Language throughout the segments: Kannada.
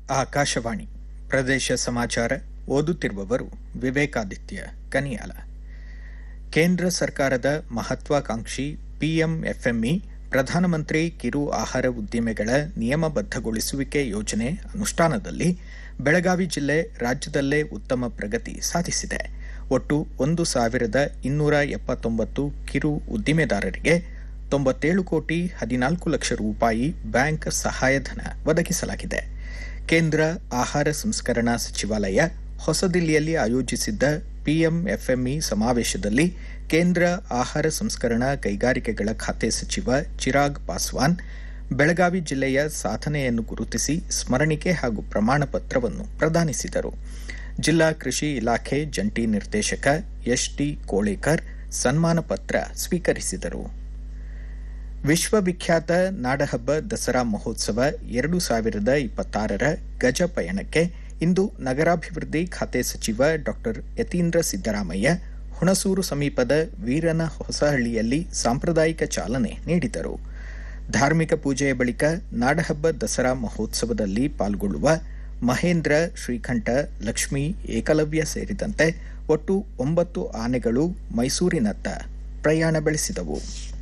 ಆಕಾಶವಾಣಿ ಪ್ರದೇಶ ಸಮಾಚಾರ ಓದುತ್ತಿರುವವರು ವಿವೇಕಾದಿತ್ಯ ಕನಿಯಾಲ ಕೇಂದ್ರ ಸರ್ಕಾರದ ಮಹತ್ವಾಕಾಂಕ್ಷಿ ಪಿಎಂಎಫ್ಎಂಇ ಪ್ರಧಾನಮಂತ್ರಿ ಕಿರು ಆಹಾರ ಉದ್ದಿಮೆಗಳ ನಿಯಮಬದ್ಧಗೊಳಿಸುವಿಕೆ ಯೋಜನೆ ಅನುಷ್ಠಾನದಲ್ಲಿ ಬೆಳಗಾವಿ ಜಿಲ್ಲೆ ರಾಜ್ಯದಲ್ಲೇ ಉತ್ತಮ ಪ್ರಗತಿ ಸಾಧಿಸಿದೆ ಒಟ್ಟು ಒಂದು ಸಾವಿರದ ಇನ್ನೂರ ಎಪ್ಪತ್ತೊಂಬತ್ತು ಕಿರು ಉದ್ದಿಮೆದಾರರಿಗೆ ತೊಂಬತ್ತೇಳು ಕೋಟಿ ಹದಿನಾಲ್ಕು ಲಕ್ಷ ರೂಪಾಯಿ ಬ್ಯಾಂಕ್ ಸಹಾಯಧನ ಒದಗಿಸಲಾಗಿದೆ ಕೇಂದ್ರ ಆಹಾರ ಸಂಸ್ಕರಣಾ ಸಚಿವಾಲಯ ಹೊಸದಿಲ್ಲಿಯಲ್ಲಿ ಆಯೋಜಿಸಿದ್ದ ಪಿಎಂಎಫ್ಎಂಇ ಸಮಾವೇಶದಲ್ಲಿ ಕೇಂದ್ರ ಆಹಾರ ಸಂಸ್ಕರಣಾ ಕೈಗಾರಿಕೆಗಳ ಖಾತೆ ಸಚಿವ ಚಿರಾಗ್ ಪಾಸ್ವಾನ್ ಬೆಳಗಾವಿ ಜಿಲ್ಲೆಯ ಸಾಧನೆಯನ್ನು ಗುರುತಿಸಿ ಸ್ಮರಣಿಕೆ ಹಾಗೂ ಪ್ರಮಾಣ ಪತ್ರವನ್ನು ಪ್ರದಾನಿಸಿದರು ಜಿಲ್ಲಾ ಕೃಷಿ ಇಲಾಖೆ ಜಂಟಿ ನಿರ್ದೇಶಕ ಎಸ್ಟಿ ಕೋಳೇಕರ್ ಸನ್ಮಾನ ಪತ್ರ ಸ್ವೀಕರಿಸಿದರು ವಿಶ್ವವಿಖ್ಯಾತ ನಾಡಹಬ್ಬ ದಸರಾ ಮಹೋತ್ಸವ ಎರಡು ಸಾವಿರದ ಇಪ್ಪತ್ತಾರರ ಗಜ ಪಯಣಕ್ಕೆ ಇಂದು ನಗರಾಭಿವೃದ್ಧಿ ಖಾತೆ ಸಚಿವ ಡಾ ಯತೀಂದ್ರ ಸಿದ್ದರಾಮಯ್ಯ ಹುಣಸೂರು ಸಮೀಪದ ವೀರನ ಹೊಸಹಳ್ಳಿಯಲ್ಲಿ ಸಾಂಪ್ರದಾಯಿಕ ಚಾಲನೆ ನೀಡಿದರು ಧಾರ್ಮಿಕ ಪೂಜೆಯ ಬಳಿಕ ನಾಡಹಬ್ಬ ದಸರಾ ಮಹೋತ್ಸವದಲ್ಲಿ ಪಾಲ್ಗೊಳ್ಳುವ ಮಹೇಂದ್ರ ಶ್ರೀಕಂಠ ಲಕ್ಷ್ಮೀ ಏಕಲವ್ಯ ಸೇರಿದಂತೆ ಒಟ್ಟು ಒಂಬತ್ತು ಆನೆಗಳು ಮೈಸೂರಿನತ್ತ ಪ್ರಯಾಣ ಬೆಳೆಸಿದವು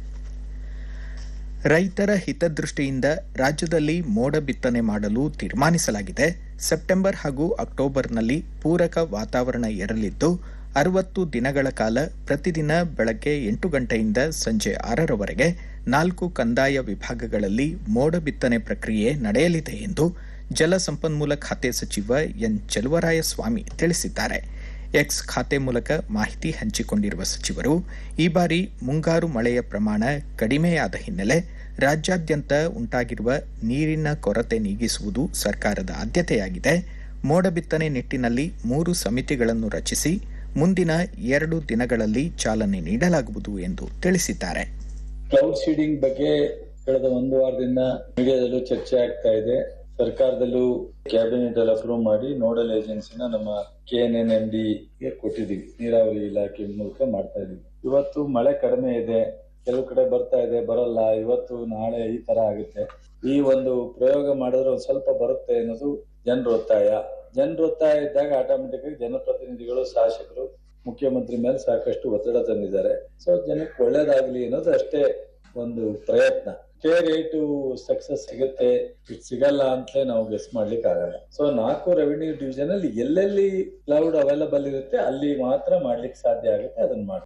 ರೈತರ ಹಿತದೃಷ್ಟಿಯಿಂದ ರಾಜ್ಯದಲ್ಲಿ ಮೋಡ ಬಿತ್ತನೆ ಮಾಡಲು ತೀರ್ಮಾನಿಸಲಾಗಿದೆ ಸೆಪ್ಟೆಂಬರ್ ಹಾಗೂ ಅಕ್ಟೋಬರ್ನಲ್ಲಿ ಪೂರಕ ವಾತಾವರಣ ಇರಲಿದ್ದು ಅರವತ್ತು ದಿನಗಳ ಕಾಲ ಪ್ರತಿದಿನ ಬೆಳಗ್ಗೆ ಎಂಟು ಗಂಟೆಯಿಂದ ಸಂಜೆ ಆರರವರೆಗೆ ನಾಲ್ಕು ಕಂದಾಯ ವಿಭಾಗಗಳಲ್ಲಿ ಮೋಡ ಬಿತ್ತನೆ ಪ್ರಕ್ರಿಯೆ ನಡೆಯಲಿದೆ ಎಂದು ಜಲಸಂಪನ್ಮೂಲ ಖಾತೆ ಸಚಿವ ಎನ್ ಚೆಲುವರಾಯಸ್ವಾಮಿ ತಿಳಿಸಿದ್ದಾರೆ ಎಕ್ಸ್ ಖಾತೆ ಮೂಲಕ ಮಾಹಿತಿ ಹಂಚಿಕೊಂಡಿರುವ ಸಚಿವರು ಈ ಬಾರಿ ಮುಂಗಾರು ಮಳೆಯ ಪ್ರಮಾಣ ಕಡಿಮೆಯಾದ ಹಿನ್ನೆಲೆ ರಾಜ್ಯಾದ್ಯಂತ ಉಂಟಾಗಿರುವ ನೀರಿನ ಕೊರತೆ ನೀಗಿಸುವುದು ಸರ್ಕಾರದ ಆದ್ಯತೆಯಾಗಿದೆ ಮೋಡ ಬಿತ್ತನೆ ನಿಟ್ಟಿನಲ್ಲಿ ಮೂರು ಸಮಿತಿಗಳನ್ನು ರಚಿಸಿ ಮುಂದಿನ ಎರಡು ದಿನಗಳಲ್ಲಿ ಚಾಲನೆ ನೀಡಲಾಗುವುದು ಎಂದು ತಿಳಿಸಿದ್ದಾರೆ ಕ್ಲೌಡ್ ಸೀಡಿಂಗ್ ಬಗ್ಗೆ ಕಳೆದ ಒಂದು ವಾರದಿಂದ ಮೀಡಿಯಾದಲ್ಲೂ ಚರ್ಚೆ ಆಗ್ತಾ ಇದೆ ಸರ್ಕಾರದಲ್ಲೂ ಕ್ಯಾಬಿನೆಟ್ ಅಲ್ಲಿ ಅಪ್ರೂವ್ ಮಾಡಿ ನೋಡಲ್ ಏಜೆನ್ಸಿನ ನಮ್ಮ K N N M D ಗೆ ಕೊಟ್ಟಿದ್ದೀವಿ ನೀರಾವರಿ ಇಲಾಖೆ ಮೂಲಕ ಮಾಡ್ತಾ ಇದೀವಿ ಇವತ್ತು ಮಳೆ ಕಡಿಮೆ ಇದೆ ಕೆಲವು ಕಡೆ ಬರ್ತಾ ಇದೆ ಬರಲ್ಲ ಇವತ್ತು ನಾಳೆ ಈ ತರ ಆಗುತ್ತೆ ಈ ಒಂದು ಪ್ರಯೋಗ ಮಾಡಿದ್ರೆ ಒಂದ್ ಸ್ವಲ್ಪ ಬರುತ್ತೆ ಅನ್ನೋದು ಜನರ ಒತ್ತಾಯ ಜನರ ಒತ್ತಾಯ ಇದ್ದಾಗ ಆಟೋಮೆಟಿಕ್ ಆಗಿ ಜನಪ್ರತಿನಿಧಿಗಳು ಶಾಸಕರು ಮುಖ್ಯಮಂತ್ರಿ ಮೇಲೆ ಸಾಕಷ್ಟು ಒತ್ತಡ ತಂದಿದ್ದಾರೆ ಸೊ ಜನಕ್ಕೆ ಒಳ್ಳೇದಾಗ್ಲಿ ಅನ್ನೋದು ಅಷ್ಟೇ ಒಂದು ಪ್ರಯತ್ನ ಕೆ ರೇಟು ಸಕ್ಸಸ್ ಸಿಗುತ್ತೆ ಇಟ್ ಸಿಗಲ್ಲ ಅಂತಲೇ ನಾವು ಗೆಸ್ ಮಾಡ್ಲಿಕ್ಕೆ ಆಗಲ್ಲ ಸೊ ನಾಲ್ಕು ರೆವಿನ್ಯೂ ಡಿವಿಷನ್ ಅಲ್ಲಿ ಎಲ್ಲೆಲ್ಲಿ ಕ್ಲೌಡ್ ಅವೈಲಬಲ್ ಇರುತ್ತೆ ಅಲ್ಲಿ ಮಾತ್ರ ಮಾಡ್ಲಿಕ್ಕೆ ಸಾಧ್ಯ ಆಗುತ್ತೆ ಅದನ್ನ ಮಾಡಿ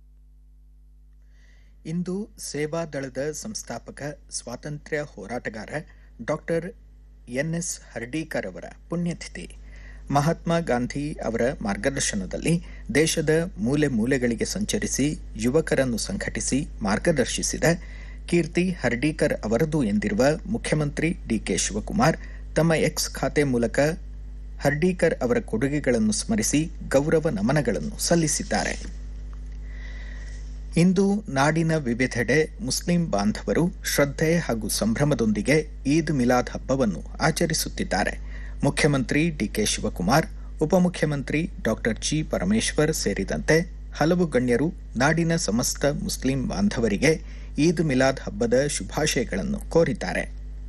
ಇಂದು ಸೇವಾ ದಳದ ಸಂಸ್ಥಾಪಕ ಸ್ವಾತಂತ್ರ್ಯ ಹೋರಾಟಗಾರ ಡಾಕ್ಟರ್ ಎನ್ಎಸ್ ಹರ್ಡೀಕರ್ ಅವರ ಪುಣ್ಯತಿಥಿ ಮಹಾತ್ಮ ಗಾಂಧಿ ಅವರ ಮಾರ್ಗದರ್ಶನದಲ್ಲಿ ದೇಶದ ಮೂಲೆ ಮೂಲೆಗಳಿಗೆ ಸಂಚರಿಸಿ ಯುವಕರನ್ನು ಸಂಘಟಿಸಿ ಮಾರ್ಗದರ್ಶಿಸಿದ ಕೀರ್ತಿ ಹರ್ಡೀಕರ್ ಅವರದು ಎಂದಿರುವ ಮುಖ್ಯಮಂತ್ರಿ ಡಿಕೆ ಶಿವಕುಮಾರ್ ತಮ್ಮ ಎಕ್ಸ್ ಖಾತೆ ಮೂಲಕ ಹರ್ಡೀಕರ್ ಅವರ ಕೊಡುಗೆಗಳನ್ನು ಸ್ಮರಿಸಿ ಗೌರವ ನಮನಗಳನ್ನು ಸಲ್ಲಿಸಿದ್ದಾರೆ ಇಂದು ನಾಡಿನ ವಿವಿಧೆಡೆ ಮುಸ್ಲಿಂ ಬಾಂಧವರು ಶ್ರದ್ಧೆ ಹಾಗೂ ಸಂಭ್ರಮದೊಂದಿಗೆ ಈದ್ ಮಿಲಾದ್ ಹಬ್ಬವನ್ನು ಆಚರಿಸುತ್ತಿದ್ದಾರೆ ಮುಖ್ಯಮಂತ್ರಿ ಡಿಕೆ ಶಿವಕುಮಾರ್ ಉಪಮುಖ್ಯಮಂತ್ರಿ ಡಾಕ್ಟರ್ ಜಿ ಪರಮೇಶ್ವರ್ ಸೇರಿದಂತೆ ಹಲವು ಗಣ್ಯರು ನಾಡಿನ ಸಮಸ್ತ ಮುಸ್ಲಿಂ ಬಾಂಧವರಿಗೆ ಈದ್ ಮಿಲಾದ್ ಹಬ್ಬದ ಶುಭಾಶಯಗಳನ್ನು ಕೋರಿದ್ದಾರೆ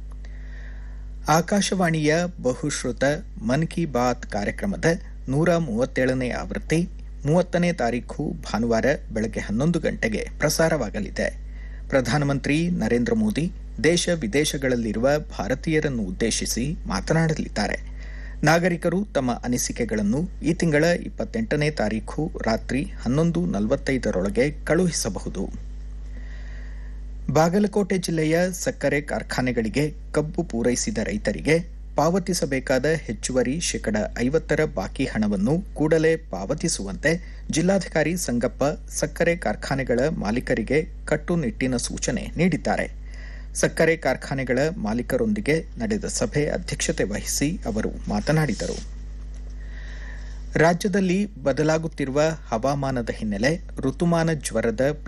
ಆಕಾಶವಾಣಿಯ ಬಹುಶ್ರುತ ಮನ್ ಕಿ ಬಾತ್ ಕಾರ್ಯಕ್ರಮದ ನೂರ ಮೂವತ್ತೇಳನೇ ಆವೃತ್ತಿ ಮೂವತ್ತನೇ ತಾರೀಖು ಭಾನುವಾರ ಬೆಳಗ್ಗೆ ಹನ್ನೊಂದು ಗಂಟೆಗೆ ಪ್ರಸಾರವಾಗಲಿದೆ ಪ್ರಧಾನಮಂತ್ರಿ ನರೇಂದ್ರ ಮೋದಿ ದೇಶ ವಿದೇಶಗಳಲ್ಲಿರುವ ಭಾರತೀಯರನ್ನು ಉದ್ದೇಶಿಸಿ ಮಾತನಾಡಲಿದ್ದಾರೆ ನಾಗರಿಕರು ತಮ್ಮ ಅನಿಸಿಕೆಗಳನ್ನು ಈ ತಿಂಗಳ ಇಪ್ಪತ್ತೆಂಟನೇ ತಾರೀಖು ರಾತ್ರಿ ಹನ್ನೊಂದು ನಲವತ್ತೈದರೊಳಗೆ ಕಳುಹಿಸಬಹುದು ಬಾಗಲಕೋಟೆ ಜಿಲ್ಲೆಯ ಸಕ್ಕರೆ ಕಾರ್ಖಾನೆಗಳಿಗೆ ಕಬ್ಬು ಪೂರೈಸಿದ ರೈತರಿಗೆ ಪಾವತಿಸಬೇಕಾದ ಹೆಚ್ಚುವರಿ ಶೇಕಡ ಐವತ್ತರ ಬಾಕಿ ಹಣವನ್ನು ಕೂಡಲೇ ಪಾವತಿಸುವಂತೆ ಜಿಲ್ಲಾಧಿಕಾರಿ ಸಂಗಪ್ಪ ಸಕ್ಕರೆ ಕಾರ್ಖಾನೆಗಳ ಮಾಲೀಕರಿಗೆ ಕಟ್ಟುನಿಟ್ಟಿನ ಸೂಚನೆ ನೀಡಿದ್ದಾರೆ ಸಕ್ಕರೆ ಕಾರ್ಖಾನೆಗಳ ಮಾಲೀಕರೊಂದಿಗೆ ನಡೆದ ಸಭೆ ಅಧ್ಯಕ್ಷತೆ ವಹಿಸಿ ಅವರು ಮಾತನಾಡಿದರು ರಾಜ್ಯದಲ್ಲಿ ಬದಲಾಗುತ್ತಿರುವ ಹವಾಮಾನದ ಹಿನ್ನೆಲೆ ಋತುಮಾನ ಜ್ವರದ